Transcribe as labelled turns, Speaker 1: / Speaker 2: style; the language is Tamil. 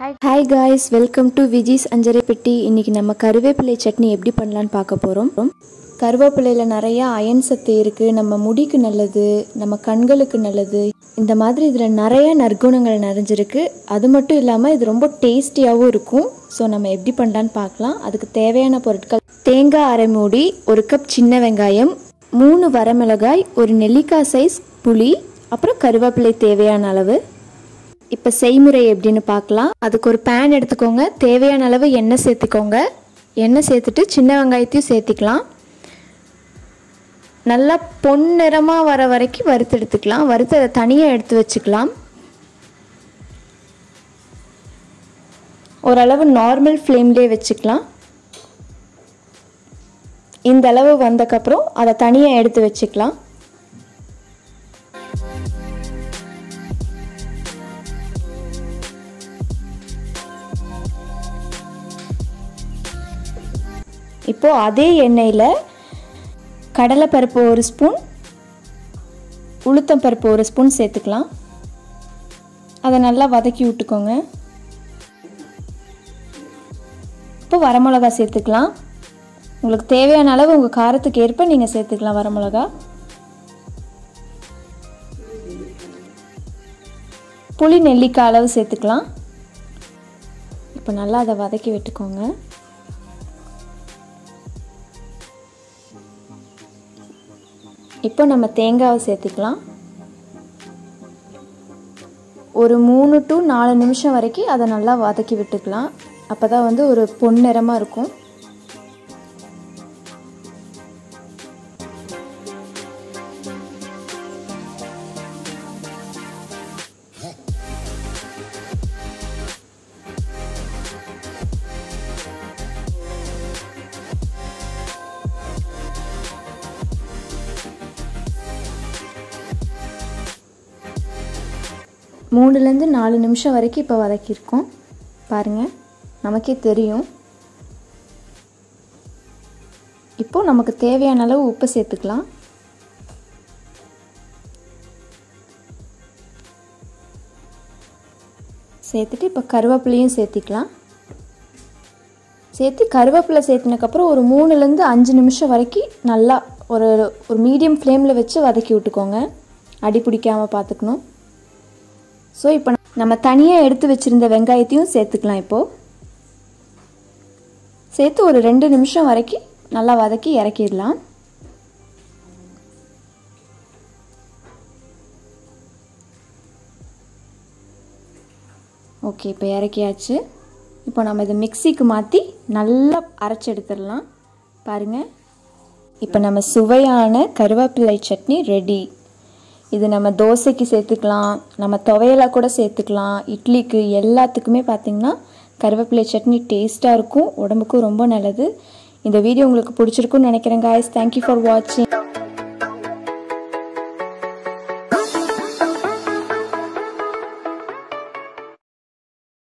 Speaker 1: hi guys welcome to Viji's அஞ்சரை பெட்டி இன்னைக்கு நம்ம கருவேப்பிலை சட்னி எப்படி பண்ணலான்னு பார்க்க போகிறோம் கருவேப்பிலையில் நிறைய அயன் சத்து இருக்குது நம்ம முடிக்கு நல்லது நம்ம கண்களுக்கு நல்லது இந்த மாதிரி இதில் நிறைய நற்குணங்கள் நிறைஞ்சிருக்கு அது மட்டும் இல்லாமல் இது ரொம்ப டேஸ்டியாகவும் இருக்கும் ஸோ நம்ம எப்படி பண்ணலான்னு பார்க்கலாம் அதுக்கு தேவையான பொருட்கள் தேங்காய் அரை மூடி ஒரு கப் சின்ன வெங்காயம் மூணு வரமிளகாய் ஒரு நெல்லிக்காய் சைஸ் புளி அப்புறம் கருவேப்பிலை தேவையான அளவு இப்போ செய்முறை எப்படின்னு பார்க்கலாம் அதுக்கு ஒரு பேன் எடுத்துக்கோங்க தேவையான அளவு எண்ணெய் சேர்த்துக்கோங்க எண்ணெய் சேர்த்துட்டு சின்ன வெங்காயத்தையும் சேர்த்திக்கலாம் நல்லா பொன்னிறமாக வர வரைக்கும் வறுத்து எடுத்துக்கலாம் வறுத்து அதை தனியாக எடுத்து வச்சுக்கலாம் ஓரளவு நார்மல் ஃப்ளேம்லேயே வச்சுக்கலாம் இந்த அளவு வந்தக்கப்புறம் அதை தனியாக எடுத்து வச்சுக்கலாம் இப்போது அதே எண்ணெயில் கடலைப்பருப்பு ஒரு ஸ்பூன் உளுத்தம் பருப்பு ஒரு ஸ்பூன் சேர்த்துக்கலாம் அதை நல்லா வதக்கி விட்டுக்கோங்க இப்போ வரமிளகா சேர்த்துக்கலாம் உங்களுக்கு தேவையான அளவு உங்கள் காரத்துக்கு ஏற்ப நீங்கள் சேர்த்துக்கலாம் வரமிளகா புளி நெல்லிக்காய் அளவு சேர்த்துக்கலாம் இப்போ நல்லா அதை வதக்கி விட்டுக்கோங்க இப்போ நம்ம தேங்காவை சேர்த்துக்கலாம் ஒரு மூணு டு நாலு நிமிஷம் வரைக்கும் அதை நல்லா வதக்கி விட்டுக்கலாம் அப்போ தான் வந்து ஒரு பொன்னிறமாக இருக்கும் மூணுலேருந்து நாலு நிமிஷம் வரைக்கும் இப்போ வதக்கியிருக்கோம் பாருங்கள் நமக்கே தெரியும் இப்போது நமக்கு தேவையான அளவு உப்பு சேர்த்துக்கலாம் சேர்த்துட்டு இப்போ கருவேப்பிலையும் சேர்த்திக்கலாம் சேர்த்து கருவேப்பிலை சேர்த்துனக்கப்புறம் ஒரு மூணுலேருந்து அஞ்சு நிமிஷம் வரைக்கும் நல்லா ஒரு ஒரு மீடியம் ஃப்ளேமில் வச்சு வதக்கி விட்டுக்கோங்க அடி பிடிக்காமல் பார்த்துக்கணும் ஸோ இப்போ நம்ம தனியாக எடுத்து வச்சுருந்த வெங்காயத்தையும் சேர்த்துக்கலாம் இப்போது சேர்த்து ஒரு ரெண்டு நிமிஷம் வரைக்கும் நல்லா வதக்கி இறக்கிடலாம் ஓகே இப்போ இறக்கியாச்சு இப்போ நம்ம இதை மிக்சிக்கு மாற்றி நல்லா அரைச்சி எடுத்துடலாம் பாருங்கள் இப்போ நம்ம சுவையான கருவேப்பிலை சட்னி ரெடி இது நம்ம தோசைக்கு சேர்த்துக்கலாம் நம்ம துவையலாக கூட சேர்த்துக்கலாம் இட்லிக்கு எல்லாத்துக்குமே பார்த்திங்கன்னா கருவேப்பிலை சட்னி டேஸ்ட்டாக இருக்கும் உடம்புக்கும் ரொம்ப நல்லது இந்த வீடியோ உங்களுக்கு பிடிச்சிருக்குன்னு நினைக்கிறேன் காய்ஸ் தேங்க்யூ ஃபார் வாட்சிங்